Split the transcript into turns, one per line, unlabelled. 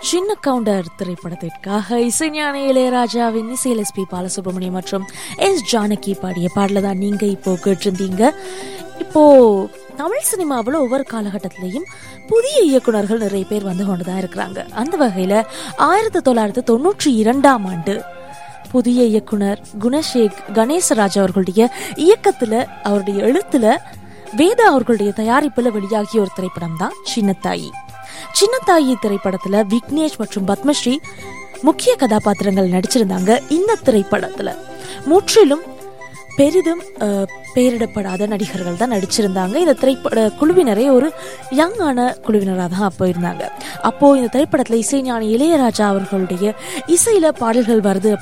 சின்ன கவுண்டர் திரைப்படத்திற்காக இசைஞானி இளையராஜாவின் இசையில் எஸ் பி பாலசுப்ரமணியம் மற்றும் எஸ் ஜானகி பாடிய பாடல தான் நீங்க இப்போ கேட்டிருந்தீங்க இப்போ தமிழ் சினிமாவில் ஒவ்வொரு காலகட்டத்திலையும் புதிய இயக்குனர்கள் நிறைய பேர் வந்து கொண்டுதான் இருக்கிறாங்க அந்த வகையில ஆயிரத்தி தொள்ளாயிரத்தி தொண்ணூற்றி இரண்டாம் ஆண்டு புதிய இயக்குனர் குணசேக் கணேசராஜ் அவர்களுடைய இயக்கத்துல அவருடைய எழுத்துல வேதா அவர்களுடைய தயாரிப்புல வெளியாகிய ஒரு திரைப்படம் தான் சின்னத்தாயி சின்னத்தாயி திரைப்படத்துல விக்னேஷ் மற்றும் பத்மஸ்ரீ முக்கிய கதாபாத்திரங்கள் நடிச்சிருந்தாங்க இந்த திரைப்படத்துல முற்றிலும் பெரிதும் அஹ், பெயரிடப்படாத நடிகர்கள் தான் நடிச்சிருந்தாங்க இந்த திரைப்பட குழுவினரே ஒரு யங்கான குழுவினராக தான் அப்போ இருந்தாங்க அப்போ இந்த திரைப்படத்துல இசைஞானி இளையராஜா அவர்களுடைய இசையில பாடல்கள் வருது